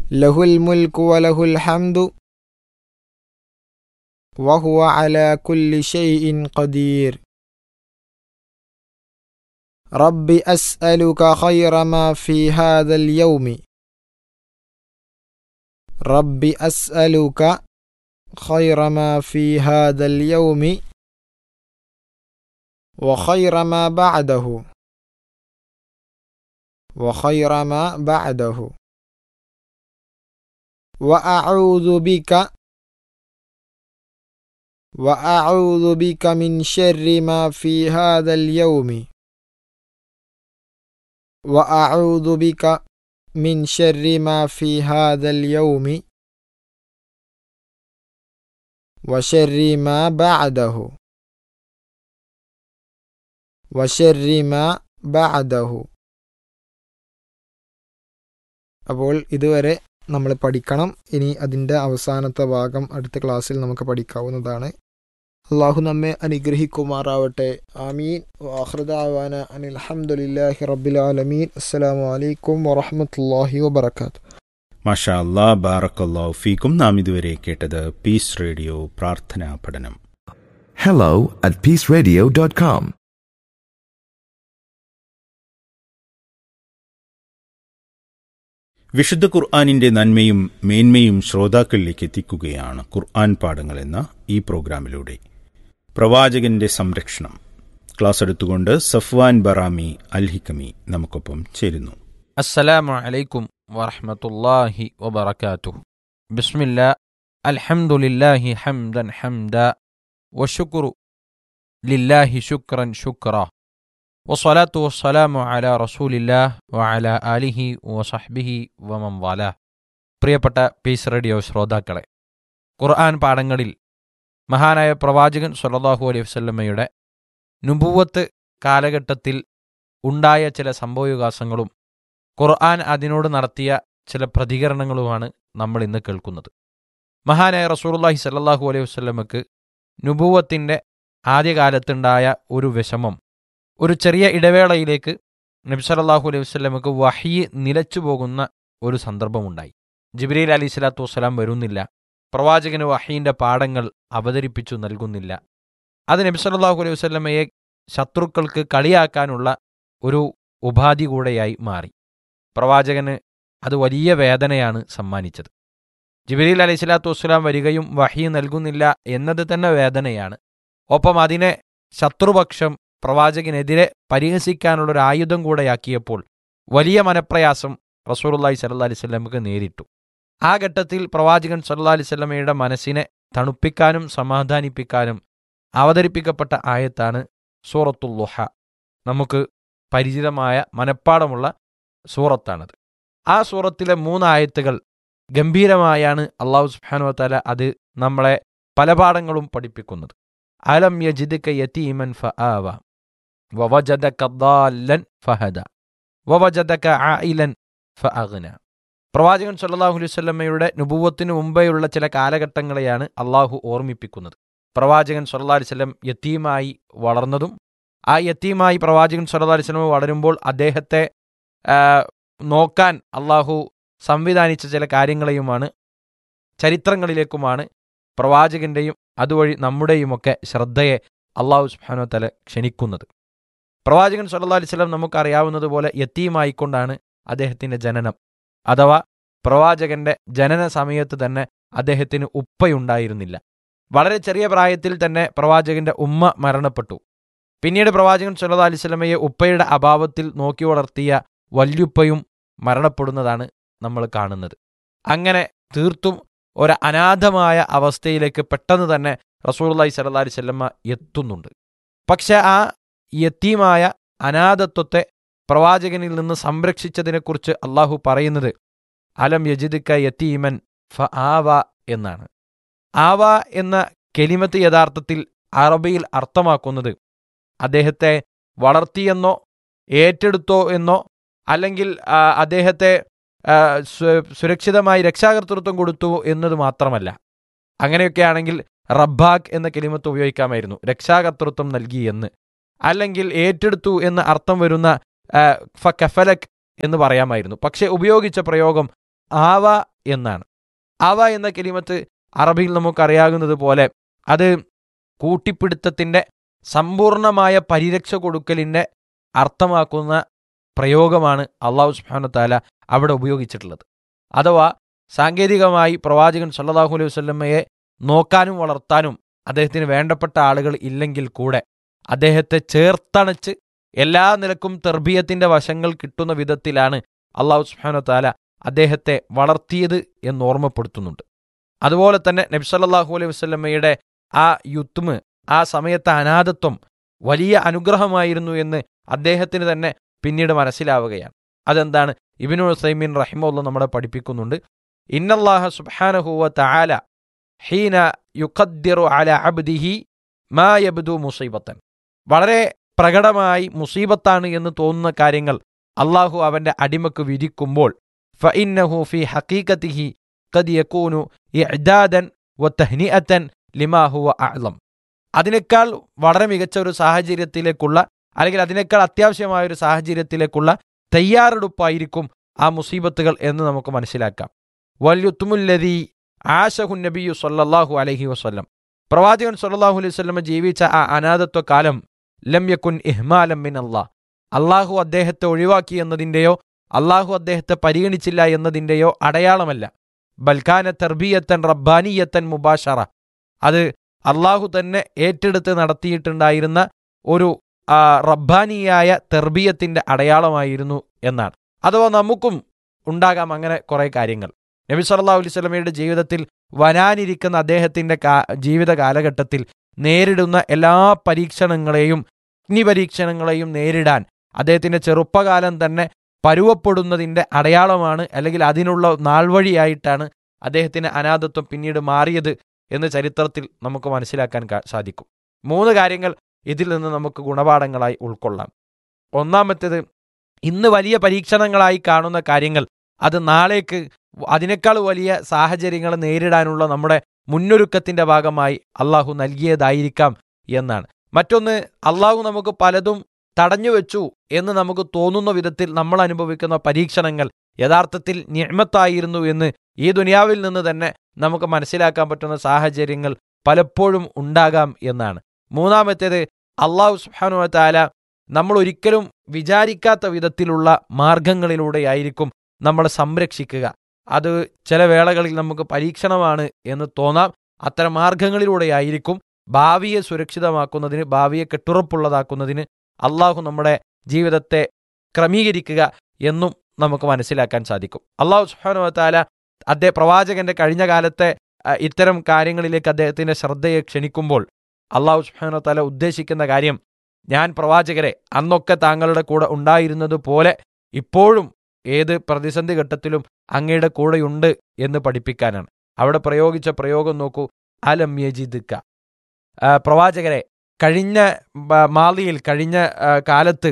له الملك وله الحمد وهو على كل شيء قدير رب أسألك خير ما في هذا اليوم رب أسألك خير ما في هذا اليوم وخير ما بعده وخير ما بعده وأعوذ بك وأعوذ بك من شر ما في هذا اليوم وأعوذ بك من شر ما في هذا اليوم وشر ما بعده وشر ما بعده അപ്പോൾ ഇതുവരെ നമ്മൾ പഠിക്കണം ഇനി അതിൻ്റെ അവസാനത്തെ ഭാഗം അടുത്ത ക്ലാസ്സിൽ നമുക്ക് പഠിക്കാവുന്നതാണ് അള്ളാഹു നമ്മെ അനുഗ്രഹിക്കുമാറാവട്ടെ ആമീൻ വാഹൃദാവാന അനിൽ അഹമ്മദില്ലാഹി റബ്ബിൽ ആലമീൻ അസ്സലാമു അലൈക്കും വറഹമത്തല്ലാഹി വബർക്കാത്തു മാഷാ അല്ലാ ബാറക്കല്ലാ ഫീക്കും നാം ഇതുവരെ കേട്ടത് പീസ് റേഡിയോ പ്രാർത്ഥനാ പഠനം Hello at peaceradio.com. വിശുദ്ധ ഖുർആാനിന്റെ നന്മയും മേന്മയും ശ്രോതാക്കളിലേക്ക് എത്തിക്കുകയാണ് ഖുർആൻ പാഠങ്ങൾ എന്ന ഈ പ്രോഗ്രാമിലൂടെ പ്രവാചകന്റെ സംരക്ഷണം ക്ലാസ് എടുത്തുകൊണ്ട് സഫ്വാൻ ബറാമി അൽഹിക്കമി നമുക്കൊപ്പം ചേരുന്നു السلام عليكم ورحمة الله وبركاته بسم الله الحمد لله حمدا حمدا والشكر لله شكرا شكرا والصلاة والسلام على رسول الله وعلى آله وصحبه ومن والاه പ്രിയപ്പെട്ട പീസ് റേഡിയോ ശ്രോതാക്കളെ ഖുർആൻ പാഠങ്ങളിൽ മഹാനായ പ്രവാചകൻ സല്ലല്ലാഹു അലൈഹി വസല്ലമയുടെ നുബുവത്ത് കാലഘട്ടത്തിൽ ഉണ്ടായ ചില സംഭവവികാസങ്ങളും ഖുർആൻ അതിനോട് നടത്തിയ ചില പ്രതികരണങ്ങളുമാണ് നമ്മൾ ഇന്ന് കേൾക്കുന്നത് മഹാനായ റസൂലുള്ളാഹി സല്ലല്ലാഹു അലൈഹി വസല്ലമക്ക് നുബൂവത്തിൻ്റെ ആദ്യകാലത്തുണ്ടായ ഒരു വിഷമം ഒരു ചെറിയ ഇടവേളയിലേക്ക് നബി സല്ലല്ലാഹു അലൈഹി വസല്ലമക്ക് വഹി നിലച്ചു പോകുന്ന ഒരു സന്ദർഭമുണ്ടായി ജിബ്രീൽ അലി സ്വലാത്തു വസ്സലാം വരുന്നില്ല പ്രവാചകന് വഹീൻ്റെ പാഠങ്ങൾ അവതരിപ്പിച്ചു നൽകുന്നില്ല അത് നബി സല്ലല്ലാഹു അലൈഹി വസല്ലമയെ ശത്രുക്കൾക്ക് കളിയാക്കാനുള്ള ഒരു ഉപാധി കൂടെയായി മാറി പ്രവാചകന് അത് വലിയ വേദനയാണ് സമ്മാനിച്ചത് ജിബരീൽ അലൈഹി സ്വലാത്തു വസ്സലാം വരികയും വഹി നൽകുന്നില്ല എന്നത് തന്നെ വേദനയാണ് ഒപ്പം അതിനെ ശത്രുപക്ഷം പ്രവാചകനെതിരെ പരിഹസിക്കാനുള്ള ഒരു ആയുധം കൂടെയാക്കിയപ്പോൾ വലിയ മനപ്രയാസം റസൂലുള്ളാഹി സല്ലല്ലാഹി അലൈഹി സ്വലമക്ക് നേരിട്ടു ആ ഘട്ടത്തിൽ പ്രവാചകൻ സല്ലല്ലാഹി അലൈഹി സ്വലമയുടെ മനസ്സിനെ തണുപ്പിക്കാനും സമാധാനിപ്പിക്കാനും അവതരിപ്പിക്കപ്പെട്ട ആയത്താണ് സൂറത്തുൽ ലുഹ നമുക്ക് പരിചിതമായ മനപ്പാടമുള്ള സൂറത്താണത് ആ സൂറത്തിലെ മൂന്നായത്തുകൾ ഗംഭീരമായാണ് അള്ളാഹു സുബ്ഹാനഹു വതആല അത് നമ്മളെ പല പാഠങ്ങളും പഠിപ്പിക്കുന്നത് അലം യജിദ്ക യതീമൻ ഫആവ വവജദക ضالൻ ഫഹദ വവജദക ആയിലൻ ഫഅഗ്ന പ്രവാചകൻ സല്ലല്ലാഹു അലൈഹി വസല്ലമയുടെ നുബുവത്തിന് മുമ്പേയുള്ള ചില കാലഘട്ടങ്ങളെയാണ് അള്ളാഹു ഓർമ്മിപ്പിക്കുന്നത് പ്രവാചകൻ സല്ലല്ലാഹു അലൈഹി വസല്ലം യത്തീമായി വളർന്നതും ആ യത്തീമായി പ്രവാചകൻ സല്ലല്ലാഹു അലൈഹി വസല്ലം വളരുമ്പോൾ അദ്ദേഹത്തെ ആ, നോക്കാൻ അള്ളാഹു സംവിധാനിച്ച ചില കാര്യങ്ങളെയുമാണ് ചരിത്രങ്ങളിലേക്കുമാണ് പ്രവാചകന്റെയും അതുവഴി നമ്മുടെയുമൊക്കെ ശ്രദ്ധയെ അള്ളാഹു സുബ്ഹാനഹു തല ക്ഷണിക്കുന്നത് പ്രവാചകൻ സല്ലല്ലാഹു അലൈഹി വസല്ലം നമുക്കറിയാവുന്നതുപോലെ യത്തീമായിക്കൊണ്ടാണ് അദ്ദേഹത്തിന്റെ ജനനം അഥവാ പ്രവാചകന്റെ ജനന സമയത്ത് തന്നെ അദ്ദേഹത്തിന് ഉപ്പയുണ്ടായിരുന്നില്ല വളരെ ചെറിയ പ്രായത്തിൽ തന്നെ പ്രവാചകന്റെ ഉമ്മ മരണപ്പെട്ടു പിന്നീട് പ്രവാചകൻ സല്ലല്ലാഹു അലൈഹി വസല്ലമയെ ഉപ്പയുടെ അഭാവത്തിൽ നോക്കി വളർത്തിയ വല്യുപ്പയും മരണപ്പെടുന്നതാണ് നമ്മൾ കാണുന്നത് അങ്ങനെ തീർത്തും ഒരു അനാഥമായ അവസ്ഥയിലേക്ക് പെട്ടെന്ന് തന്നെ റസൂലുള്ളാഹി സ്വല്ലല്ലാഹി അലൈഹി വസല്ലമ എത്തുന്നുണ്ട് പക്ഷെ ആ യത്തീമായ അനാഥത്വത്തെ പ്രവാചകനിൽ നിന്ന് സംരക്ഷിച്ചതിനെക്കുറിച്ച് അള്ളാഹു പറയുന്നത് അലം യജിദ്ക യത്തീമൻ ഫ ആവ എന്നാണ് ആവ എന്ന കെലിമത്ത് യഥാർത്ഥത്തിൽ അറബിയിൽ അർത്ഥമാക്കുന്നത് അദ്ദേഹത്തെ വളർത്തിയെന്നോ ഏറ്റെടുത്തോ എന്നോ അല്ലെങ്കിൽ ആ, അദ്ദേഹത്തെ ആ, സു- സുരക്ഷിതമായി രക്ഷാകർതൃത്വം കൊടുത്തു എന്നത് മാത്രമല്ല അങ്ങനെയൊക്കെയാണെങ്കിൽ റബ്ബാക്ക് എന്ന കെലിമത്ത് ഉപയോഗിക്കാമായിരുന്നു രക്ഷാകർതൃത്വം നൽകി എന്ന് അല്ലെങ്കിൽ ഏറ്റെടുത്തു എന്ന് അർത്ഥം വരുന്ന ആ, ഫ കഫലക് എന്ന് പറയാമായിരുന്നു പക്ഷേ ഉപയോഗിച്ച പ്രയോഗം ആവ എന്നാണ് ആവ എന്ന കെലിമത്ത് അറബിയിൽ നമുക്കറിയാകുന്നത് പോലെ അത് കൂട്ടിപ്പിടുത്തത്തിൻ്റെ സമ്പൂർണമായ പരിരക്ഷ കൊടുക്കലിൻ്റെ അർത്ഥമാക്കുന്ന പ്രയോഗമാണ് അള്ളാഹു സുബ്ഹാനഹു താല അവിടെ ഉപയോഗിച്ചിട്ടുള്ളത് അഥവാ സാങ്കേതികമായി പ്രവാചകൻ സല്ലല്ലാഹു അലൈഹി വസല്ലമയെ നോക്കാനും വളർത്താനും അദ്ദേഹത്തിന് വേണ്ടപ്പെട്ട ആളുകൾ ഇല്ലെങ്കിൽ കൂടെ അദ്ദേഹത്തെ ചേർത്തണച്ച് എല്ലാ നിലക്കും തെർബീയത്തിന്റെ വശങ്ങൾ കിട്ടുന്ന വിധത്തിലാണ് അള്ളാഹു സുബ്ഹാനഹു താല അദ്ദേഹത്തെ വളർത്തിയത് എന്ന് ഓർമ്മപ്പെടുത്തുന്നുണ്ട് അതുപോലെ തന്നെ നബി സല്ലല്ലാഹു അലൈഹി വസല്ലമയുടെ ആ യുത്മ് ആ സമയത്തെ അനാഥത്വം വലിയ അനുഗ്രഹമായിരുന്നു എന്ന് അദ്ദേഹത്തിന് തന്നെ പിന്നീട് മനസ്സിലാവുകയാണ് അതെന്താണ് ഇബിനു സൈമീൻ റഹിമുള്ള നമ്മളെ പഠിപ്പിക്കുന്നുണ്ട് ഇന്നല്ലാഹ സുബ്ഹാനഹുവ തആല ഹീന യുഖദ്ദിറു അല അബ്ദിഹി മാ യബ്ദു മുസീബത്തൻ വളരെ പ്രകടമായി മുസീബത്താണ് എന്ന് തോന്നുന്ന കാര്യങ്ങൾ അള്ളാഹു അവന്റെ അടിമക്ക് വിധിക്കുമ്പോൾ ഫഇന്നഹു ഫി ഹഖീഖത്തിഹി ഖദ് യകൂനു ഇഅ്ദാദൻ വതഹ്നിഅതൻ ലിമാ ഹുവ അഅ്ലം അതിനേക്കാൾ വളരെ മികച്ച ഒരു സാഹചര്യത്തിലേക്കുള്ള അല്ലെങ്കിൽ അതിനേക്കാൾ അത്യാവശ്യമായ ഒരു സാഹചര്യത്തിലേക്കുള്ള തയ്യാറെടുപ്പായിരിക്കും ആ മുസീബത്തുകൾ എന്ന് നമുക്ക് മനസ്സിലാക്കാം വല്യുത്തുമുല്ലതി ആശഹു നബിയു സല്ലല്ലാഹു അലൈഹി വസല്ലം പ്രവാചകൻ സല്ലല്ലാഹു അലൈഹി വസല്ലം ജീവിച്ച ആ അനാഥത്വ കാലം ലം യക്കുൻ ഇഹ്മാലം മിൻ അല്ലാഹ് അള്ളാഹു അദ്ദേഹത്തെ ഒഴിവാക്കി എന്നതിൻ്റെയോ അള്ളാഹു അദ്ദേഹത്തെ പരിഗണിച്ചില്ല എന്നതിൻ്റെയോ അടയാളമല്ല ബൽക്കാന തർബീയത്തൻ റബ്ബാനിയത്തൻ മുബാഷറ അത് അള്ളാഹു തന്നെ ഏറ്റെടുത്ത് നടത്തിയിട്ടുണ്ടായിരുന്ന ഒരു ആ, റബ്ബാനിയായ തെർബീയത്തിന്റെ അടയാളമായിരുന്നു എന്നാണ് അഥവാ നമുക്കും ഉണ്ടാകാം അങ്ങനെ കുറെ കാര്യങ്ങൾ നബി സല്ലല്ലാഹു അലൈഹി വസല്ലമയുടെ ജീവിതത്തിൽ വരാനിരിക്കുന്ന അദ്ദേഹത്തിന്റെ കാ- ജീവിത കാലഘട്ടത്തിൽ നേരിടുന്ന എല്ലാ പരീക്ഷണങ്ങളെയും അഗ്നിപരീക്ഷണങ്ങളെയും നേരിടാൻ അദ്ദേഹത്തിന്റെ ചെറുപ്പകാലം തന്നെ പരുവപ്പെടുന്നതിന്റെ അടയാളമാണ് അല്ലെങ്കിൽ അതിനുള്ള നാൾവഴിയായിട്ടാണ് അദ്ദേഹത്തിന് അനാഥത്വം പിന്നീട് മാറിയത് എന്ന് ചരിത്രത്തിൽ നമുക്ക് മനസ്സിലാക്കാൻ കാ- സാധിക്കും മൂന്ന് കാര്യങ്ങൾ ഇതിൽ നിന്ന് നമുക്ക് ഗുണപാഠങ്ങളായി ഉൾക്കൊള്ളാം ഒന്നാമത്തേത് ഇന്ന് വലിയ പരീക്ഷണങ്ങളായി കാണുന്ന കാര്യങ്ങൾ അത് നാളേക്ക് അതിനേക്കാൾ വലിയ സാഹചര്യങ്ങൾ നേരിടാനുള്ള നമ്മുടെ മുന്നൊരുക്കത്തിന്റെ ഭാഗമായി അള്ളാഹു നൽകിയതായിരിക്കാം എന്നാണ് മറ്റൊന്ന് അള്ളാഹു നമുക്ക് പലതും തടഞ്ഞു വെച്ചു എന്ന് നമുക്ക് തോന്നുന്ന വിധത്തിൽ നമ്മൾ അനുഭവിക്കുന്ന പരീക്ഷണങ്ങൾ യഥാർത്ഥത്തിൽ നിയമത്തായിരുന്നു എന്ന് ഈ ദുനിയാവിൽ നിന്ന് തന്നെ നമുക്ക് മനസ്സിലാക്കാൻ പറ്റുന്ന സാഹചര്യങ്ങൾ പലപ്പോഴും ഉണ്ടാകാം എന്നാണ് മൂന്നാമത്തേത് അള്ളാഹു സുബ്ഹാനഹു താല നമ്മൾ ഒരിക്കലും വിചാരിക്കാത്ത വിധത്തിലുള്ള മാർഗങ്ങളിലൂടെയായിരിക്കും നമ്മളെ സംരക്ഷിക്കുക അത് ചില വേളകളിൽ നമുക്ക് പരീക്ഷണമാണ് എന്ന് തോന്നാം അത്തരം മാർഗങ്ങളിലൂടെയായിരിക്കും ഭാവിയെ സുരക്ഷിതമാക്കുന്നതിന് ഭാവിയെ കെട്ടുറപ്പുള്ളതാക്കുന്നതിന് അള്ളാഹു നമ്മുടെ ജീവിതത്തെ ക്രമീകരിക്കുക എന്നും നമുക്ക് മനസ്സിലാക്കാൻ സാധിക്കും അള്ളാഹു സുബ്ഹാനഹു താല അദ്ദേഹം പ്രവാചകന്റെ കഴിഞ്ഞ കാലത്തെ ആ, ഇത്തരം കാര്യങ്ങളിലേക്ക് അദ്ദേഹത്തിന്റെ ശ്രദ്ധയെ ക്ഷണിക്കുമ്പോൾ അള്ളാഹു സുബ്ഹാനഹു താല ഉദ്ദേശിക്കുന്ന കാര്യം ഞാൻ പ്രവാചകരെ അന്നൊക്കെ താങ്കളുടെ കൂടെ ഉണ്ടായിരുന്നത് പോലെ ഇപ്പോഴും ഏത് പ്രതിസന്ധി ഘട്ടത്തിലും അങ്ങയുടെ കൂടെയുണ്ട് എന്ന് പഠിപ്പിക്കാനാണ് അവിടെ പ്രയോഗിച്ച പ്രയോഗം നോക്കൂ അലം യജിദ്ക ആ, പ്രവാചകരെ കഴിഞ്ഞ ബ- മാളിയിൽ കഴിഞ്ഞ ആ, കാലത്ത്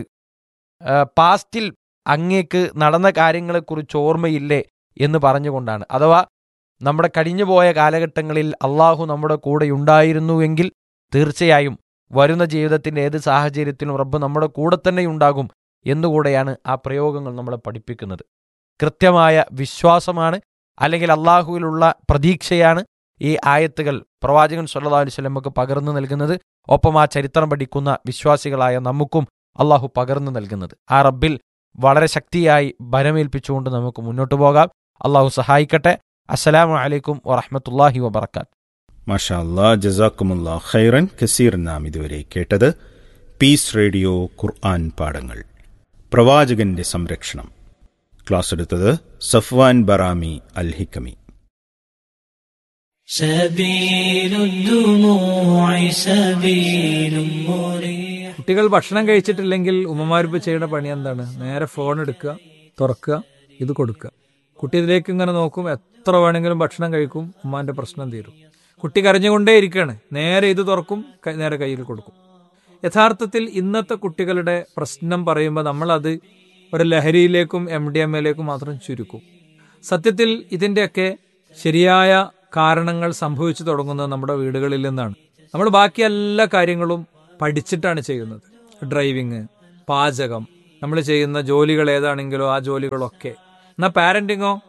ആ, പാസ്റ്റിൽ അങ്ങേക്ക് നടന്ന കാര്യങ്ങളെക്കുറിച്ച് ഓർമ്മയില്ലേ എന്ന് പറഞ്ഞുകൊണ്ടാണ് അഥവാ നമ്മുടെ കഴിഞ്ഞുപോയ കാലഘട്ടങ്ങളിൽ അള്ളാഹു നമ്മുടെ കൂടെ ഉണ്ടായിരുന്നുവെങ്കിൽ തീർച്ചയായും വരുന്ന ജീവിതത്തിന്റെ ഏത് സാഹചര്യത്തിലും റബ്ബ് നമ്മുടെ കൂടെ തന്നെ ഉണ്ടാകും എന്നുകൂടെയാണ് ആ പ്രയോഗങ്ങൾ നമ്മളെ പഠിപ്പിക്കുന്നത് കൃത്യമായ വിശ്വാസമാണ് അല്ലെങ്കിൽ അള്ളാഹുവിലുള്ള പ്രതീക്ഷയാണ് ഈ ആയത്തുകൾ പ്രവാചകൻ സല്ലല്ലാഹു അലൈഹി വസല്ലമക്ക് പകർന്നു നൽകുന്നത് ഒപ്പം ആ ചരിത്രം പഠിക്കുന്ന വിശ്വാസികളായ നമുക്കും അള്ളാഹു പകർന്നു നൽകുന്നത് ആ റബ്ബിൽ വളരെ ശക്തിയായി ബലമേൽപ്പിച്ചുകൊണ്ട് നമുക്ക് മുന്നോട്ട് പോകാം അള്ളാഹു സഹായിക്കട്ടെ അസ്സലാമു അലൈക്കും വറഹ്മത്തുള്ളാഹി വബർക്കാത്ത് മാഷാ അല്ലാ ജസാക്കുമുല്ലാ ഖൈറൻ കസീർ നാം ഇതുവരെ കേട്ടത് പീസ് റേഡിയോ ഖുർആൻ പാഠങ്ങൾ പ്രവാചകന്റെ സംരക്ഷണം ക്ലാസ് എടുത്തത് സഫ്വാൻ ബറാമി അൽ ഹിക്കമി سبيل الدموع سبيل مريح കുട്ടികൾ ഭക്ഷണം കഴിച്ചിട്ടില്ലെങ്കിൽ ഉമ്മമാരിപ്പോൾ ചെയ്യുന്ന പണി എന്താണ് നേരെ ഫോൺ എടുക്കുക തുറക്കുക ഇത് കൊടുക്കുക കുട്ടി ഇതിലേക്ക് ഇങ്ങനെ നോക്കും എത്ര വേണമെങ്കിലും ഭക്ഷണം കഴിക്കും ഉമ്മാന്റെ പ്രശ്നം തീരും കുട്ടി കരഞ്ഞുകൊണ്ടേ ഇരിക്കുകയാണ് നേരെ ഇത് തുറക്കും ക- നേരെ കയ്യിൽ കൊടുക്കും യഥാർത്ഥത്തിൽ ഇന്നത്തെ കുട്ടികളുടെ പ്രശ്നം പറയുമ്പോൾ നമ്മളത് ഒരു ലഹരിയിലേക്കും എം ഡി എം എയിലേക്കും മാത്രം ചുരുക്കും സത്യത്തിൽ ഇതിൻ്റെയൊക്കെ ശരിയായ കാരണങ്ങൾ സംഭവിച്ചു തുടങ്ങുന്നത് നമ്മുടെ വീടുകളിൽ നിന്നാണ് നമ്മൾ ബാക്കി എല്ലാ കാര്യങ്ങളും പഠിച്ചിട്ടാണ് ചെയ്യുന്നത് ഡ്രൈവിങ് പാചകം നമ്മൾ ചെയ്യുന്ന ജോലികൾ ഏതാണെങ്കിലോ ആ ജോലികളൊക്കെ എന്നാൽ പാരന്റിങ്ങോ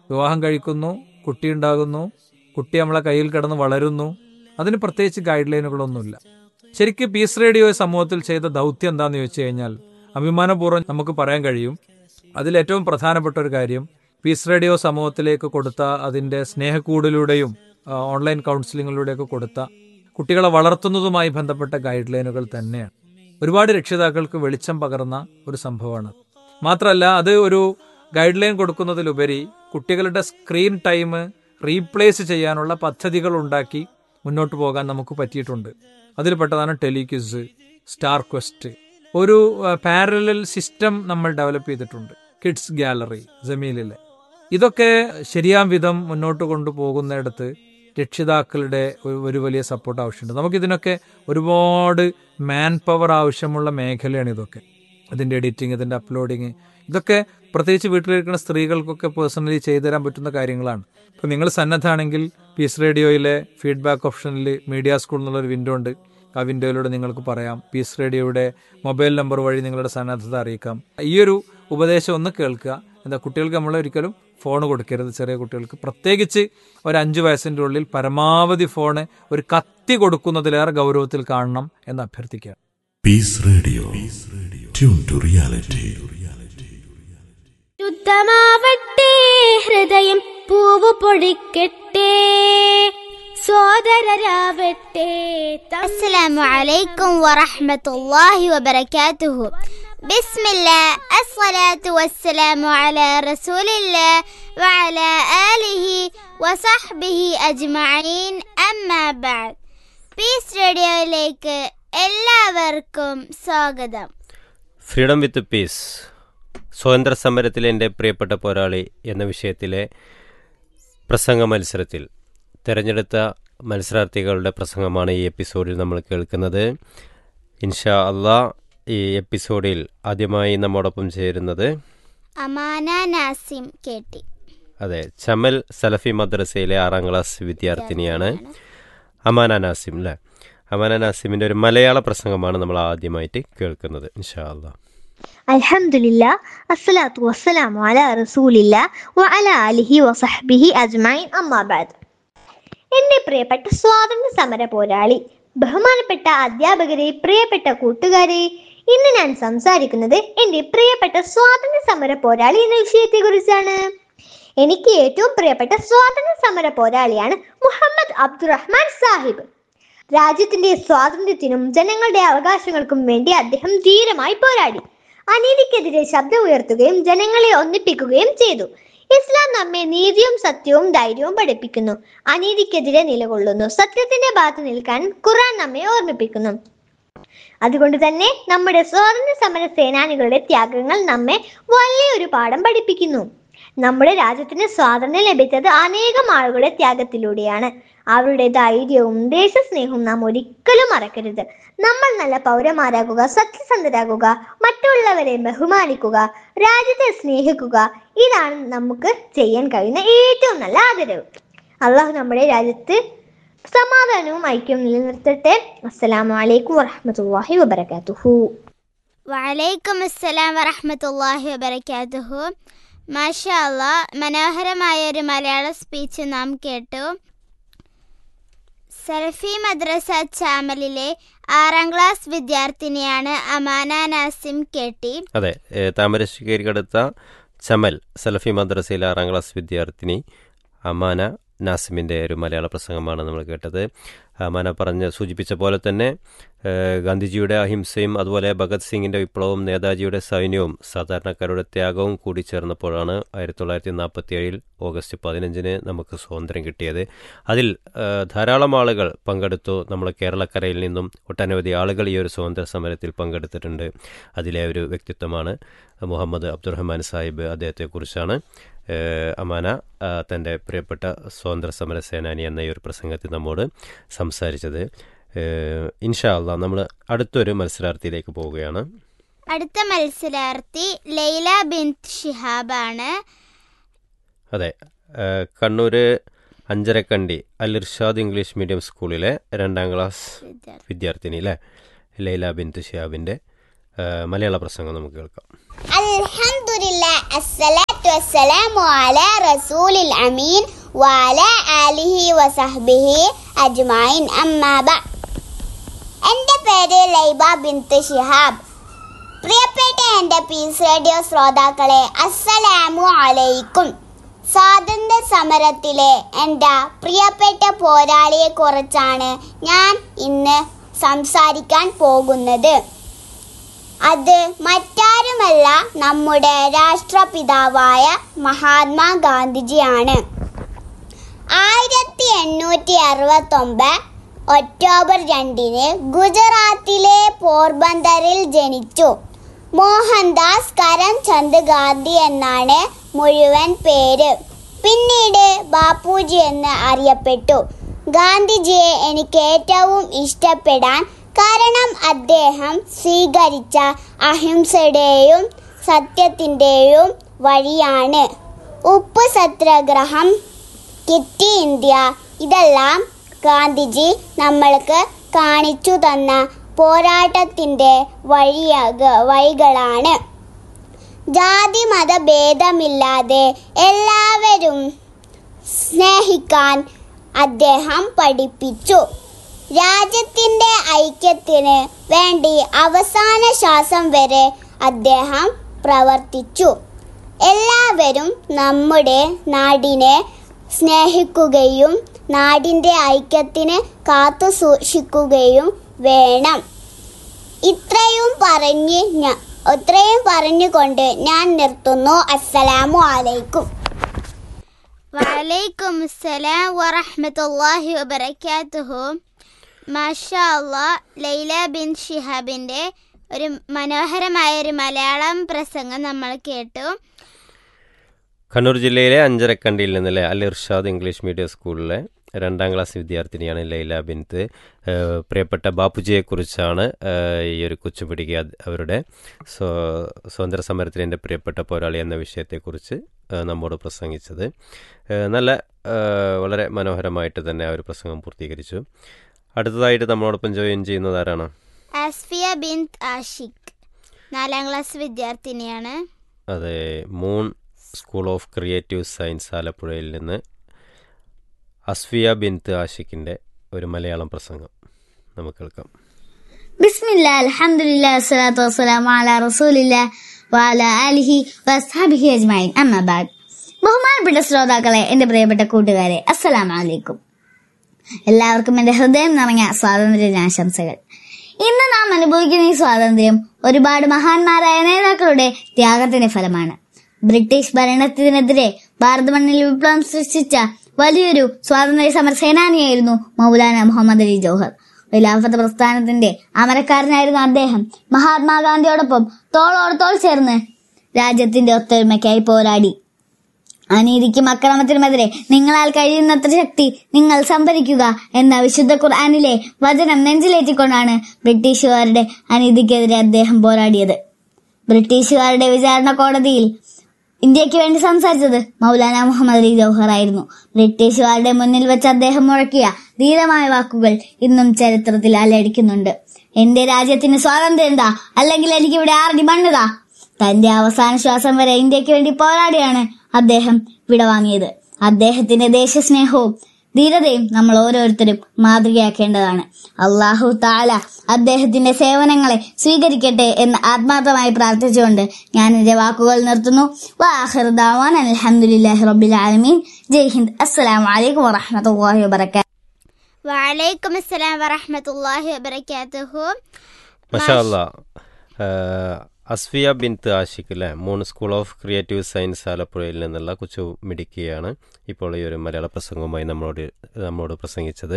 വിവാഹം കഴിക്കുന്നു കുട്ടി ഉണ്ടാകുന്നു കുട്ടി നമ്മളെ കയ്യിൽ കിടന്ന് വളരുന്നു അതിന് പ്രത്യേകിച്ച് ഗൈഡ് ലൈനുകളൊന്നുമില്ല ശരിക്കും പീസ് റേഡിയോ സമൂഹത്തിൽ ചെയ്ത ദൗത്യം എന്താന്ന് ചോദിച്ചു കഴിഞ്ഞാൽ അഭിമാനപൂർവ്വം നമുക്ക് പറയാൻ കഴിയും അതിൽ ഏറ്റവും പ്രധാനപ്പെട്ട ഒരു കാര്യം പീസ് റേഡിയോ സമൂഹത്തിലേക്ക് കൊടുത്ത അതിന്റെ സ്നേഹക്കൂടിലൂടെയും ആ, ഓൺലൈൻ കൗൺസിലിങ്ങിലൂടെയൊക്കെ കൊടുത്ത കുട്ടികളെ വളർത്തുന്നതുമായി ബന്ധപ്പെട്ട ഗൈഡ് ലൈനുകൾ തന്നെയാണ് ഒരുപാട് രക്ഷിതാക്കൾക്ക് വെളിച്ചം പകർന്ന ഒരു സംഭവമാണ് മാത്രമല്ല അത് ഒരു ഗൈഡ് ലൈൻ കൊടുക്കുന്നതിലുപരി കുട്ടികളുടെ സ്ക്രീൻ ടൈം റീപ്ലേസ് ചെയ്യാനുള്ള പദ്ധതികൾ ഉണ്ടാക്കി മുന്നോട്ട് പോകാൻ നമുക്ക് പറ്റിയിട്ടുണ്ട് അതിൽപ്പെട്ടതാണ് ടെലിക്വിസ് സ്റ്റാർ ക്വസ്റ്റ് ഒരു പാരലൽ സിസ്റ്റം നമ്മൾ ഡെവലപ്പ് ചെയ്തിട്ടുണ്ട് കിഡ്സ് ഗാലറി ജമീലിലെ ഇതൊക്കെ ശരിയാം വിധം മുന്നോട്ട് കൊണ്ടുപോകുന്നിടത്ത് രക്ഷിതാക്കളുടെ ഒരു- ഒരു വലിയ സപ്പോർട്ട് ആവശ്യമുണ്ട് നമുക്കിതിനൊക്കെ ഒരുപാട് മാൻ പവർ ആവശ്യമുള്ള മേഖലയാണ് ഇതൊക്കെ ഇതിന്റെ എഡിറ്റിംഗ് ഇതിന്റെ അപ്ലോഡിങ് ഇതൊക്കെ പ്രത്യേകിച്ച് വീട്ടിലിരിക്കുന്ന സ്ത്രീകൾക്കൊക്കെ പേഴ്സണലി ചെയ്തു തരാൻ പറ്റുന്ന കാര്യങ്ങളാണ് ഇപ്പൊ നിങ്ങൾ സന്നദ്ധാണെങ്കിൽ പീസ് റേഡിയോയിലെ ഫീഡ്ബാക്ക് ഓപ്ഷനിൽ മീഡിയ സ്കൂൾ എന്നുള്ളൊരു വിൻഡോ ഉണ്ട് ആ വിൻഡോയിലൂടെ നിങ്ങൾക്ക് പറയാം പീസ് റേഡിയോയുടെ മൊബൈൽ നമ്പർ വഴി നിങ്ങളുടെ സന്നദ്ധത അറിയിക്കാം ഈ ഒരു ഉപദേശം ഒന്ന് കേൾക്കുക എന്താ കുട്ടികൾക്ക് നമ്മൾ ഒരിക്കലും ഫോൺ കൊടുക്കരുത് ചെറിയ കുട്ടികൾക്ക് പ്രത്യേകിച്ച് ഒരു അഞ്ചു വയസ്സിന്റെ ഉള്ളിൽ പരമാവധി ഫോണ് ഒരു കത്തി കൊടുക്കുന്നതിലേറെ ഗൗരവത്തിൽ കാണണം എന്ന് അഭ്യർത്ഥിക്കുക Peace Radio. Tune to reality. ശുദ്ധമാവട്ടെ ഹൃദയം പൂവ് പൊടിക്കട്ടെ സോദരരാവട്ടെ السلام عليكم ورحمة الله وبركاته بسم الله الصلاة والسلام على رسول الله وعلى آله وصحبه أجمعين أما بعد പീസ് റേഡിയോയിലേക്ക് എല്ലാവർക്കും സ്വാഗതം ഫ്രീഡം വിത്ത് പീസ് സ്വാതന്ത്ര്യ സമരത്തിലെ എൻ്റെ പ്രിയപ്പെട്ട പോരാളി എന്ന വിഷയത്തിലെ പ്രസംഗ മത്സരത്തിൽ തിരഞ്ഞെടുത്ത മത്സരാർത്ഥികളുടെ പ്രസംഗമാണ് ഈ എപ്പിസോഡിൽ നമ്മൾ കേൾക്കുന്നത് ഇൻഷാ അള്ളാ ഈ എപ്പിസോഡിൽ ആദ്യമായി നമ്മോടൊപ്പം ചേരുന്നത് അമാന നാസിം കേട്ടി അതെ ചമൽ സലഫി മദ്രസയിലെ ആറാം ക്ലാസ് വിദ്യാർത്ഥിനിയാണ് അമാന നാസിം അല്ലേ അമാന നാസിമിൻ്റെ ഒരു മലയാള പ്രസംഗമാണ് നമ്മൾ ആദ്യമായിട്ട് കേൾക്കുന്നത് ഇൻഷാ അള്ളാ അൽഹംദുലില്ല അസ്സലാത്തു വസ്സലാമു അലാ റസൂലില്ല വ അലാ അലിഹി വസഹ്ബിഹി അജ്മൈൻ അമ്മാബാദ് എന്റെ പ്രിയപ്പെട്ട സ്വാതന്ത്ര്യ സമര പോരാളി ബഹുമാനപ്പെട്ട അധ്യാപകരെ പ്രിയപ്പെട്ട കൂട്ടുകാരെ ഇന്ന് ഞാൻ സംസാരിക്കുന്നത് എന്റെ പ്രിയപ്പെട്ട സ്വാതന്ത്ര്യ സമര പോരാളി എന്ന വിഷയത്തെ കുറിച്ചാണ് എനിക്ക് ഏറ്റവും പ്രിയപ്പെട്ട സ്വാതന്ത്ര്യ സമര പോരാളിയാണ് മുഹമ്മദ് അബ്ദുറഹ്മാൻ സാഹിബ് രാജ്യത്തിന്റെ സ്വാതന്ത്ര്യത്തിനും ജനങ്ങളുടെ അവകാശങ്ങൾക്കും വേണ്ടി അദ്ദേഹം ധീരമായി പോരാടി അനീതിക്കെതിരെ ശബ്ദം ഉയർത്തുകയും ജനങ്ങളെ ഒന്നിപ്പിക്കുകയും ചെയ്തു ഇസ്ലാം നമ്മെ നീതിയും സത്യവും ധൈര്യവും പഠിപ്പിക്കുന്നു അനീതിക്കെതിരെ നിലകൊള്ളുന്നു സത്യത്തിന്റെ ഭാഗത്ത് നിൽക്കാൻ ഖുർആൻ നമ്മെ ഓർമ്മിപ്പിക്കുന്നു അതുകൊണ്ട് തന്നെ നമ്മുടെ സ്വാതന്ത്ര്യ സമര സേനാനികളുടെ ത്യാഗങ്ങൾ നമ്മെ വലിയൊരു പാഠം പഠിപ്പിക്കുന്നു നമ്മുടെ രാജ്യത്തിന് സ്വാതന്ത്ര്യം ലഭിച്ചത് അനേകം ആളുകളുടെ ത്യാഗത്തിലൂടെയാണ് അവരുടെ ധൈര്യവും ദേശസ്നേഹവും നാം ഒരിക്കലും മറക്കരുത് നമ്മൾ നല്ല പൗരന്മാരാകുക സത്യസന്ധരാകുക മറ്റുള്ളവരെ ബഹുമാനിക്കുക രാജ്യത്തെ സ്നേഹിക്കുക ഇതാണ് നമുക്ക് ചെയ്യാൻ കഴിയുന്ന ഏറ്റവും നല്ല ആദരവ് അള്ളാഹു നമ്മുടെ രാജ്യത്ത് സമാധാനവും ഐക്യവും നിലനിർത്തട്ടെ അസ്സലാമു അലൈക്കും വറഹ്മത്തുള്ളാഹി വബറകാതുഹു വലൈക്കും അസ്സലാം വറഹമത്തല്ലാഹി വബർക്കാത്തുഹു മാഷാ അല്ലാ മനോഹരമായ ഒരു മലയാള സ്പീച്ച് നാം കേട്ടു സലഫി മദ്രസ ചാമലിലെ ആറാം ക്ലാസ് വിദ്യാർത്ഥിനിയാണ് അമാന നാസിം കേട്ടി അതെ ഏ, താമരശ്ശേരിക്കടുത്ത ചമൽ സലഫി മദ്രസയിലെ ആറാം ക്ലാസ് വിദ്യാർത്ഥിനി അമാന നാസിമിൻ്റെ ഒരു മലയാള പ്രസംഗമാണ് നമ്മൾ കേട്ടത് അമാന പറഞ്ഞ് സൂചിപ്പിച്ച പോലെ തന്നെ ഏ, ഗാന്ധിജിയുടെ അഹിംസയും അതുപോലെ ഭഗത് സിംഗിൻ്റെ വിപ്ലവവും നേതാജിയുടെ സൈന്യവും സാധാരണക്കാരുടെ ത്യാഗവും കൂടി ചേർന്നപ്പോഴാണ് ആയിരത്തി തൊള്ളായിരത്തി നാൽപ്പത്തി ഏഴിൽ ഓഗസ്റ്റ് പതിനഞ്ചിന് നമുക്ക് സ്വാതന്ത്ര്യം കിട്ടിയത് അതിൽ ഏ, ധാരാളം ആളുകൾ പങ്കെടുത്തു നമ്മൾ കേരളക്കരയിൽ നിന്നും ഒട്ടനവധി ആളുകൾ ഈ ഒരു സ്വാതന്ത്ര്യ സമരത്തിൽ പങ്കെടുത്തിട്ടുണ്ട് അതിലെ ഒരു വ്യക്തിത്വമാണ് മുഹമ്മദ് അബ്ദുറഹ്മാൻ സാഹിബ് അദ്ദേഹത്തെക്കുറിച്ചാണ് ഏഹ്, അമാന ആ, തൻ്റെ പ്രിയപ്പെട്ട സ്വാതന്ത്ര്യ സമര സേനാനി എന്ന ഈ ഒരു പ്രസംഗത്തിൽ നമ്മോട് സംസാരിച്ചത് ഏഹ്, ഇൻഷാ അള്ളാ നമ്മൾ അടുത്തൊരു മത്സരാർത്ഥിയിലേക്ക് പോവുകയാണ് അടുത്ത മത്സരാർത്ഥി ലൈല ബിൻ ഷിഹാബാണ് അതെ ഏഹ്, കണ്ണൂർ അഞ്ചരക്കണ്ടി അൽ ഇർഷാദ് ഇംഗ്ലീഷ് മീഡിയം സ്കൂളിലെ രണ്ടാം ക്ലാസ് വിദ്യാർത്ഥിനി അല്ലേ ലൈല ബിൻ ഷിഹാബിൻ്റെ ഏഹ്, മലയാള പ്രസംഗം നമുക്ക് കേൾക്കാം അൽഹംദുലില്ലാ الصلاة والسلام على رسول الأمين وعلى آله وصحبه أجمعين أما بعد എൻ്റെ പേര് ലൈബ ബിന്ത് ഷിഹാബ് പ്രിയപ്പെട്ട എൻ്റെ പീസ് റേഡിയോ ശ്രോതാക്കളെ അസ്സലാമു അലൈക്കും സ്വാതന്ത്ര്യ സമരത്തിലെ എൻ്റെ പ്രിയപ്പെട്ട പോരാളിയെ കുറിച്ചാണ് ഞാൻ ഇന്ന് സംസാരിക്കാൻ പോകുന്നത് അത് മറ്റാരുമല്ല നമ്മുടെ രാഷ്ട്രപിതാവായ മഹാത്മാഗാന്ധിജിയാണ് ആയിരത്തി എണ്ണൂറ്റി അറുപത്തൊമ്പത് ഒക്ടോബർ രണ്ടിന് ഗുജറാത്തിലെ പോർബന്തറിൽ ജനിച്ചു മോഹൻദാസ് കരംചന്ദ് ഗാന്ധി എന്നാണ് മുഴുവൻ പേര് പിന്നീട് ബാപ്പുജി എന്ന് അറിയപ്പെട്ടു ഗാന്ധിജിയെ എനിക്ക് ഏറ്റവും ഇഷ്ടപ്പെടാൻ കാരണം അദ്ദേഹം സ്വീകരിച്ച അഹിംസയുടെയും സത്യത്തിൻ്റെയും വഴിയാണ് ഉപ്പ് സത്യാഗ്രഹം കിറ്റി ഇന്ത്യ ഇതെല്ലാം ഗാന്ധിജി നമ്മൾക്ക് കാണിച്ചു തന്ന പോരാട്ടത്തിൻ്റെ വഴിയാക വഴികളാണ് ജാതി മത ഭേദമില്ലാതെ എല്ലാവരും സ്നേഹിക്കാൻ അദ്ദേഹം പഠിപ്പിച്ചു രാജ്യത്തിൻ്റെ ഐക്യത്തിന് വേണ്ടി അവസാന ശ്വാസം വരെ അദ്ദേഹം പ്രവർത്തിച്ചു എല്ലാവരും നമ്മുടെ നാടിനെ സ്നേഹിക്കുകയും നാടിൻ്റെ ഐക്യത്തിന് കാത്തു സൂക്ഷിക്കുകയും വേണം ഇത്രയും പറഞ്ഞ് ഞാൻ ഇത്രയും പറഞ്ഞുകൊണ്ട് ഞാൻ നിർത്തുന്നു അസ്സലാമു അലൈക്കും വലൈക്കും അസ്സലാം വറഹ്മത്തുള്ളാഹി വബറകാതുഹു മാഷാ അല്ലാ ലൈല ബിൻ ഷിഹാബിൻ്റെ ഒരു മനോഹരമായ ഒരു മലയാളം പ്രസംഗം നമ്മൾ കേട്ടു കണ്ണൂർ ജില്ലയിലെ അഞ്ചരക്കണ്ടിയിൽ നിന്നല്ലേ അൽ ഇർഷാദ് ഇംഗ്ലീഷ് മീഡിയം സ്കൂളിലെ രണ്ടാം ക്ലാസ് വിദ്യാർത്ഥിനിയാണ് ലൈല ബിൻത്ത് ഏഹ് പ്രിയപ്പെട്ട ബാപ്പുജിയെക്കുറിച്ചാണ് ഏഹ് ഈ ഒരു കൊച്ചുപിടിക്ക് അത് അവരുടെ സ്വ സ്വാതന്ത്ര്യ സമരത്തിൽ എൻ്റെ പ്രിയപ്പെട്ട പോരാളി എന്ന വിഷയത്തെക്കുറിച്ച് ഏഹ് നമ്മോട് പ്രസംഗിച്ചത് ഏഹ് നല്ല ഏഹ് വളരെ മനോഹരമായിട്ട് തന്നെ ആ ഒരു പ്രസംഗം പൂർത്തീകരിച്ചു അടുത്തതായിട്ട് നമ്മളോടൊപ്പം ജോയിൻ ചെയ്യുന്നത് ആരാണ് ആസ്ഫിയ ബിൻ ആഷിഖ് നാലാം ക്ലാസ് വിദ്യാർത്ഥിനിയാണ് അതെ moon school of creative science ആലപ്പുഴയിൽ നിന്ന് അസ്ഫിയ ബിൻത്ത് ആഷിഖിൻ്റെ ഒരു മലയാളം പ്രസംഗം നമുക്ക് കേൾക്കാം ബിസ്മില്ല അൽഹംദുലില്ല വസ്സലാത്തു വസ്സലാമു അലാ റസൂലില്ല വഅല ആലിഹി വസ്ഹാബിഹി അജ്മഈൻ അമ്മാ ബഅദ് ബഹുമാനപ്പെട്ട ശ്രോതാക്കളെ എൻ്റെ പ്രിയപ്പെട്ട കൂട്ടുകാരെ അസ്സലാമു അലൈക്കും എല്ലാവർക്കും എൻ്റെ ഹൃദയം നിറഞ്ഞ സ്വാതന്ത്ര്യ ദിനാശംസകൾ ഇന്ന് നാം അനുഭവിക്കുന്ന ഈ സ്വാതന്ത്ര്യം ഒരുപാട് മഹാന്മാരായ നേതാക്കളുടെ ത്യാഗത്തിന്റെ ഫലമാണ് ബ്രിട്ടീഷ് ഭരണത്തിനെതിരെ ഭാരത മണ്ണിൽ വിപ്ലവം സൃഷ്ടിച്ച വലിയൊരു സ്വാതന്ത്ര്യ സമര സേനാനിയായിരുന്നു മൗലാന മുഹമ്മദ് അലി ജോഹർ ഖിലാഫത്ത് പ്രസ്ഥാനത്തിന്റെ അമരക്കാരനായിരുന്ന അദ്ദേഹം മഹാത്മാഗാന്ധിയോടൊപ്പം തോളോട് തോൾ ചേർന്ന് രാജ്യത്തിന്റെ ഒത്തൊരുമയ്ക്കായി പോരാടി അനീതിക്കും അക്രമത്തിനുമെതിരെ നിങ്ങളാൽ കഴിയുന്നത്ര ശക്തി നിങ്ങൾ സംഭരിക്കുക എന്ന വിശുദ്ധ ഖുർആാനിലെ വചനം നെഞ്ചിലേറ്റിക്കൊണ്ടാണ് ബ്രിട്ടീഷുകാരുടെ അനീതിക്കെതിരെ അദ്ദേഹം പോരാടിയത് ബ്രിട്ടീഷുകാരുടെ വിചാരണ കോടതിയിൽ ഇന്ത്യക്ക് വേണ്ടി സംസാരിച്ചത് മൗലാന മുഹമ്മദ് അലി ജൗഹർ ആയിരുന്നു ബ്രിട്ടീഷുകാരുടെ മുന്നിൽ വെച്ച് അദ്ദേഹം മുഴക്കിയ ധീരമായ വാക്കുകൾ ഇന്നും ചരിത്രത്തിൽ അലടിക്കുന്നുണ്ട് എന്റെ രാജ്യത്തിന് സ്വാതന്ത്ര്യം എന്താ അല്ലെങ്കിൽ എനിക്ക് ഇവിടെ ആറടി മണ്ണുതാ തന്റെ അവസാന ശ്വാസം വരെ ഇന്ത്യക്ക് വേണ്ടി പോരാടിയാണ് അദ്ദേഹം വിടവാങ്ങിയത് അദ്ദേഹത്തിന്റെ ദേശസ്നേഹവും ധീരതയും നമ്മൾ ഓരോരുത്തരും മാതൃകയാക്കേണ്ടതാണ് അള്ളാഹു താല അദ്ദേഹത്തിന്റെ സേവനങ്ങളെ സ്വീകരിക്കട്ടെ എന്ന് ആത്മാർത്ഥമായി പ്രാർത്ഥിച്ചുകൊണ്ട് ഞാൻ എന്റെ വാക്കുകൾ നിർത്തുന്നു വാഹിർദാവാൻ അലഹമുല്ലാഹി റബ്ബിൽ ആലമീൻ ജയ് ഹിന്ദ് അസ്സലാമു അലൈക്കും വറഹമത്തല്ലാഹി വബറകാതുഹു വലൈക്കും അസ്സലാം വറഹ്മത്തുള്ളാഹി വബറകാതുഹു മഷാ അല്ലാ ഏഹ് അസ്ഫിയ ബിൻത്ത് ആഷിഖ് അല്ലേ moon school of creative science ആലപ്പുഴയിൽ നിന്നുള്ള കൊച്ചു മിടുക്കിയാണ് ഇപ്പോൾ ഈ ഒരു മലയാള പ്രസംഗവുമായി നമ്മളോട് നമ്മളോട് പ്രസംഗിച്ചത്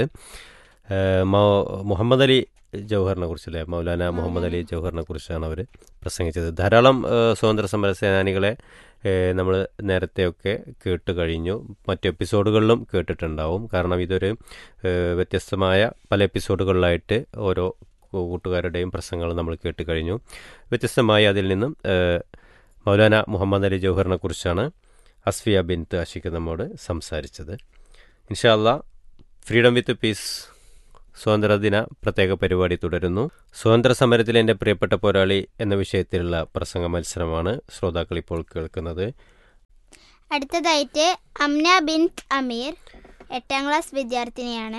ഏഹ് മൗ- മുഹമ്മദ് അലി ജൗഹറിനെ കുറിച്ചല്ലേ മൗലാന മുഹമ്മദ് അലി ജൗഹറിനെ കുറിച്ചാണ് അവർ പ്രസംഗിച്ചത് ധാരാളം ഏഹ് സ്വാതന്ത്ര്യ സമര സേനാനികളെ നമ്മൾ നേരത്തെയൊക്കെ കേട്ട് കഴിഞ്ഞു മറ്റ് എപ്പിസോഡുകളിലും കേട്ടിട്ടുണ്ടാവും കാരണം ഇതൊരു ഏഹ് വ്യത്യസ്തമായ പല എപ്പിസോഡുകളിലായിട്ട് ഓരോ കൂട്ടുകാരുടെയും പ്രസംഗങ്ങൾ നമ്മൾ കേട്ട് കഴിഞ്ഞു വ്യത്യസ്തമായി അതിൽ നിന്നും ഏഹ്, മൗലാന മുഹമ്മദ് അലി ജൗഹറിനെ കുറിച്ചാണ് അസ്ഫിയ ബിൻത്ത് അഷിക്ക് നമ്മോട് സംസാരിച്ചത് ഇൻഷാല്ല ഫ്രീഡം വിത്ത് പീസ് സ്വാതന്ത്ര്യദിന പ്രത്യേക പരിപാടി തുടരുന്നു സ്വാതന്ത്ര്യ സമരത്തിലെ എൻ്റെ പ്രിയപ്പെട്ട പോരാളി എന്ന വിഷയത്തിലുള്ള പ്രസംഗ മത്സരമാണ് ശ്രോതാക്കൾ ഇപ്പോൾ കേൾക്കുന്നത് അടുത്തതായിട്ട് അംന ബിൻത് അമീർ എട്ടാം ക്ലാസ് വിദ്യാർത്ഥിനിയാണ്